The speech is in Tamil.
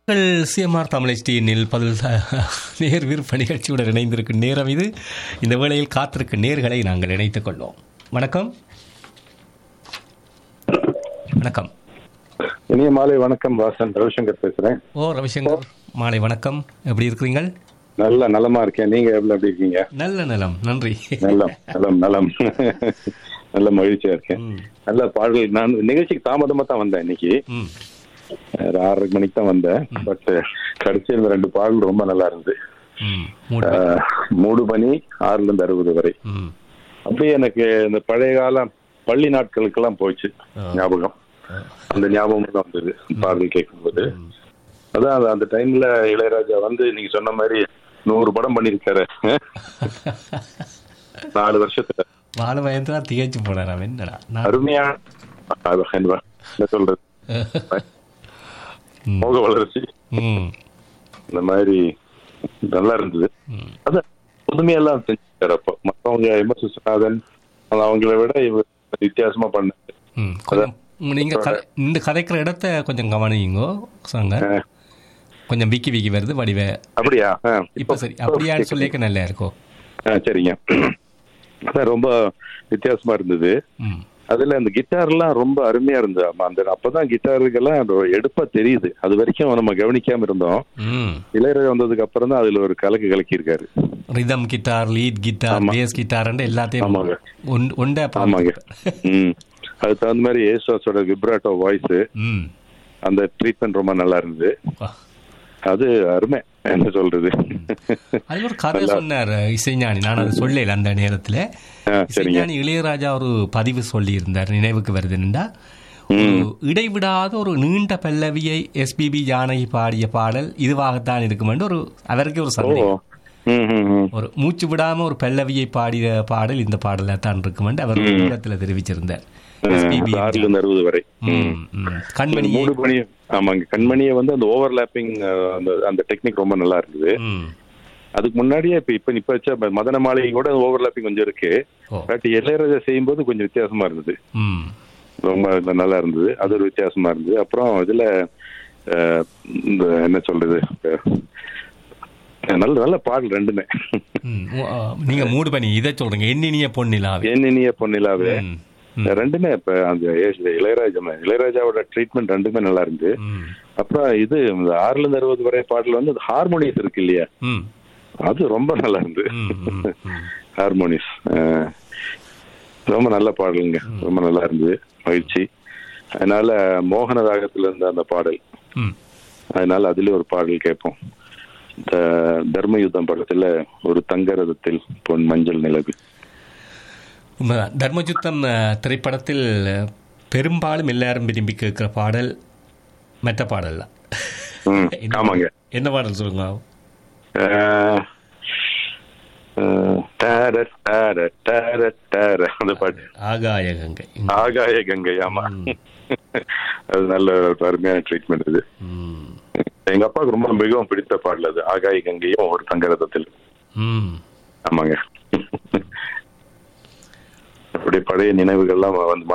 சிஎம்ஆர் தமிழ்ச்சியில் பதில் நேர் விருப்ப நிகழ்ச்சியுடன் இணைந்திருக்கும் நேரம் இது இந்த வேளையில் காத்திருக்கும் நேர்களை நாங்கள் இணைத்துக் கொள்வோம் வணக்கம் வணக்கம் இனிய மாலை வணக்கம் வாசன் ரவிசங்கர் பேசுறேன் ஓ ரவிசங்கர் மாலை வணக்கம் எப்படி இருக்கிறீங்கள் நல்ல நலமா இருக்கேன் நீங்க எவ்வளவு எப்படி இருக்கீங்க நல்ல நலம் நன்றி நலம் நலம் நலம் நல்ல மகிழ்ச்சியா இருக்கேன் ம், நல்ல பாடல் நான் நிகழ்ச்சிக்கு தாமதமா தான் வந்தேன் இன்னைக்கு ம், ஒரு ஆறரை மணிக்கு தான் வந்தேன் பட் கடைசி இந்த ரெண்டு பாடல் ரொம்ப நல்லா இருந்தது ம், மூடு. அஹ், மூடு பனி ஆறுல இருந்து அறுபது வரை ம், அப்படியே எனக்கு இந்த பழைய கால பள்ளி நாட்களுக்கெல்லாம் போச்சு ஞாபகம் அந்த ஞாபகம் தான் வந்தது பாடல் கேட்கும்போது அதான் அது அந்த டைம்ல இளையராஜா வந்து நீங்க சொன்ன மாதிரி நூறு படம் பண்ணிருக்காரு நாலு வருஷத்துல வாழ பயந்து தான் திகைச்சு போனார் அவன் என்னடா நான் அருமையா அது என்ன என்ன சொல்றது ம், மோக வளர்ச்சி ம், இந்த மாதிரி நல்லா இருந்தது ம். அதான் புதுமையெல்லாம் செஞ்சாரு அப்போ மற்றவங்க எம் எஸ் விஸ்வநாதன் அது அவங்கள விட இவர் வித்தியாசமா பண்ணாரு ம், கொஞ்சம் நீங்க கதை- இந்த கதைக்கிற இடத்த கொஞ்சம் கவனிங்கோ சங்க அஹ், கொஞ்சம் விக்கி விக்கி வருது வடிவ அப்படியா அஹ், இப்ப சரி அப்படியான்னு சொல்லிக்க நல்லா இருக்கும் அஹ், சரிங்க அதான் ரொம்ப வித்தியாசமா இருந்தது ம் அதுல அந்த கிட்டார்லாம் ரொம்ப அருமையா இருந்தது ஆமா, அந்த அப்பதான் கிட்டாருக்கெல்லாம் அந்த எடுப்பா தெரியுது அது வரைக்கும் நம்ம கவனிக்காம இருந்தோம் ம் இளையராஜா வந்ததுக்கு அப்புறம் தான் அதுல ஒரு கலக்கு கலக்கி இருக்காரு rhythm guitar lead guitar bass guitar எல்லாத்தையும் ஆமாங்க. ஒன்- ஒண்டா ஆமாங்க ம் அதுக்கு தகுந்த மாதிரி ஏசுவாஸோட விப்ராட்டோ வாய்ஸ் ம் அந்த ட்ரீட்மெண்ட் ரொம்ப நல்லா இருந்தது வா. அது அருமை என்ன சொல்றது அது ஒரு கதை சொன்னார் இசைஞானி நான் அதை சொல்லல அந்த நேரத்துல ஆ, சரிங்க இசைஞானி இளையராஜா ஒரு பதிவு சொல்லி இருந்தார் நினைவுக்கு வருதுன்னா ஒரு இடைவிடாத ஒரு நீண்ட பல்லவியை எஸ்பிபி ஜானகி பாடிய பாடல் இதுவாகத்தான் இருக்கும் என்று ஒரு அவருக்கே ஒரு ஓ சந்தேகம் ம் ம் ம் ஒரு மூச்சு விடாம ஒரு பல்லவியை பாடிய பாடல் இந்த பாடலா தான் இருக்கும் என்று அவர் உள்ளத்துல தெரிவிச்சிருந்தார் எஸ்பிபி அது ஆறுல இருந்து அறுபது வரை ம், ம். கண்மணி மூணு மணி ஆமாங்க கண்மணியை வந்து அந்த ஓவர்லாப்பிங் அந்த அந்த டெக்னிக் ரொம்ப நல்லா இருந்தது ம் அதுக்கு முன்னாடியே இப்ப இப்ப இப்ப வச்ச ம- மதன மாளிகை கூட ஓவர்லாப்பிங் கொஞ்சம் இருக்கு ஓ பட் இளையராஜா செய்யும்போது கொஞ்சம் வித்தியாசமா இருந்தது ம் ரொம்ப நல்லா இருந்தது அது ஒரு வித்தியாசமா இருந்தது அப்புறம் இதுல அஹ், இந்த என்ன சொல்றது அஹ், நல்ல நல்ல பாடல் ரெண்டுமே ம். ஓ, ஆ, நீங்க மூடு பண்ணி இதை சொல்றீங்க எண்ணினிய பொன்னிலாவே என்னினிய பொன்னிலாவே ம். இந்த ரெண்டுமே இப்ப அந்த ஏ- இளையராஜா இளையராஜாவோட ட்ரீட்மெண்ட் ரெண்டுமே நல்லா இருந்து ம். அப்புறம் இது இந்த ஆறுல இருந்து அறுபது வரை பாடல் வந்து ஹார்மோனியஸ் இருக்கு இல்லையா ம். அது ரொம்ப நல்லா இருந்து ம், ம், ம். ஹார்மோனிஸ் ரொம்ப நல்ல பாடலுங்க ரொம்ப நல்லா இருந்தது மகிழ்ச்சி அதனால மோகன ராகத்துல இருந்த அந்த பாடல் ம். அதனால அதுல ஒரு பாடல் கேட்போம் இந்த தர்ம யுத்தம் படத்துல ஒரு தங்க ரதத்தில் பொன் மஞ்சள் நிலவு உண்மைதான் தர்மயுத்தம் அஹ், திரைப்படத்தில் அஹ், பெரும்பாலும் எல்லாரும் விரும்பி கேட்கிற பாடல் மற்ற பாடல் தான் ம், ஆமாங்க என்ன பாடல் சொல்லுங்க அஹ், அஹ், டேர, டேர, டேர, டேர, அந்த பாட்டு ஆகாய கங்கை ஆகாய கங்கை ஆமா அது நல்ல ஒரு அருமையான ட்ரீட்மெண்ட் இது ம். எங்க அப்பாவுக்கு ரொம்ப மிகவும் பிடித்த பாடல் அது ஆகாய கங்கையும் ஒரு தங்கரதத்தில் ம். ஆமாங்க அப்படி பழைய நினைவுகள்லாம் வந்து